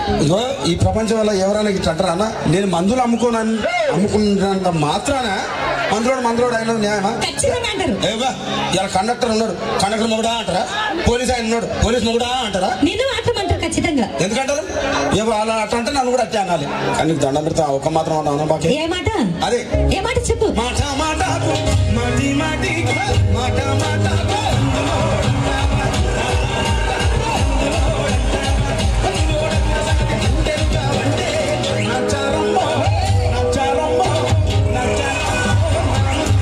ఇగో ఈ ప్రపంచంలో ఎవరైనా ఇట్లా అంటారా అన్న నేను మందులు అమ్ముకోనని అమ్ముకున్నంత మాత్రాన మందులోడు మందులోడు అయిన న్యాయమా ఖచ్చితంగా అంటారు ఏవా ఇలా కండక్టర్ ఉన్నాడు కండక్టర్ మొగుడా అంటారా పోలీస్ ఆయన ఉన్నాడు పోలీస్ మొగుడా అంటారా నిన్ను మాట్లాడమంటారు ఖచ్చితంగా ఎందుకంటారు ఏవో అలా అట్లా అంటే నన్ను కూడా అట్టే అనాలి కానీ నీకు దండం పెడతా ఒక మాత్రం అన్నా బాకే ఏ మాట అదే ఏ మాట చెప్పు మాట మాటకు మాటి మాటికి మాట మాటకు నచ్చారమ్మో, నచ్చారమ్మో, నచ్చారమ్మో.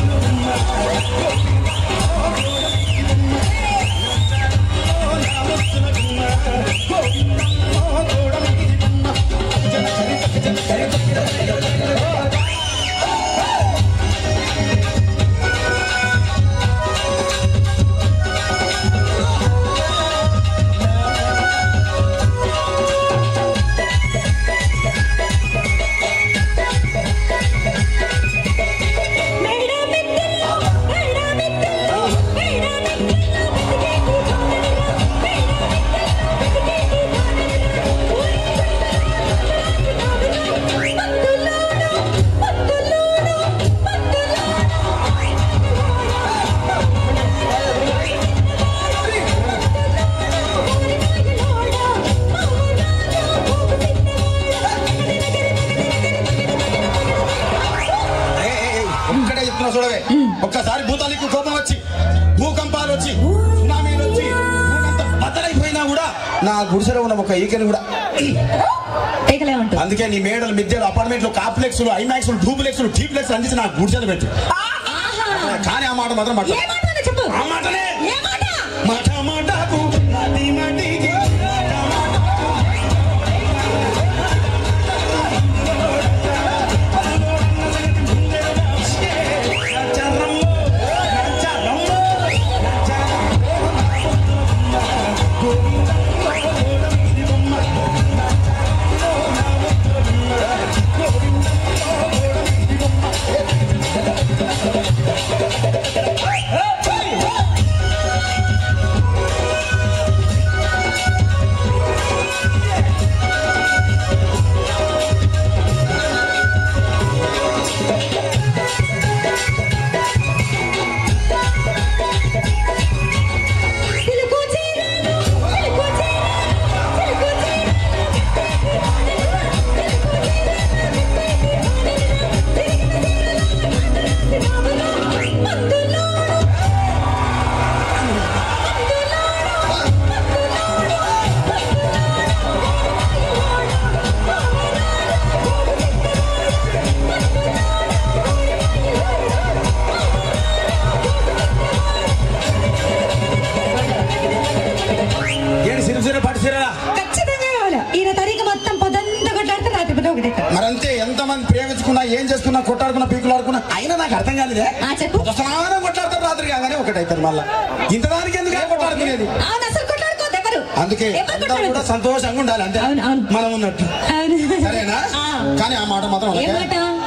మేడా మెత్తల్లో, మేడా మెత్తల్లో, మేడా మెత్తల్లో, వెతికేటి జానడిరా, మేడా మెత్తల్లో, వెతికేటి జానడిరా, ఊరి మత్తులోను, మత్తులోను, ఏయ్, ఏయ్, ఏయ్, ఒక్కటే చెప్తున్నా చూడవే ఒక్కసారి భూతానికి కోపం వచ్చి భూకంపాలు వచ్చి సునామీలు వచ్చి భూమంతా బద్దలైపోయినా కూడా నా గుడిసెలో ఉన్న ఒక ఈకని కూడా ఏకలే ఉంటుంది అందుకే నీ మేడలు మిద్దెలు అపార్ట్మెంట్లు కాంప్లెక్స్లు ఐమాక్స్లు డూప్లెక్స్లు టీప్లెక్స్ అందించి నా గుడిసెలు పెట్టు ఆహా కానీ ఆ మాట మాత్రం మాట ఏ మాట అన్నా చెప్పు ఆ మాటనే ఏ మాట మాట మాటకు మాటి మాటికి మాట మాటకు. నచ్చరమ్మో, నచ్చరమ్మో, సిలుకు చీరను సిలుకు చీరను సిలుకు చీరను మందులోను ఏంటి సిరిసిర పట్టు సిరలా ఖచ్చితంగా కావాలి ఈయన తారీఖు మొత్తం పొద్దున్న కొట్లాడితే రాత్రి పొద్దు ఒకటే మరంతే ఎంతమంది ప్రేమించుకున్నా ఏం చేసుకున్నా కొట్టాడుకున్నా పీకులాడుకున్నా అయినా నాకు అర్థం కాలేదే ఆ చెప్పు స్నానం కొట్లాడతారు రాత్రి కాగానే ఒకటైతారు మళ్ళా ఇంతదానికి ఎందుకు కొట్టాడుకునేది అవును అసలు కొట్లాడుకోవద్దు ఎవరు అందుకే ఎవరు అందరూ కూడా కొట్లాడొద్దు సంతోషంగా ఉండాలి అంతే అవును, అవును. మనం ఉన్నట్టు అవును సరేనా ఆ. కానీ ఆ మాట మాత్రం ఏ అనకే. మాట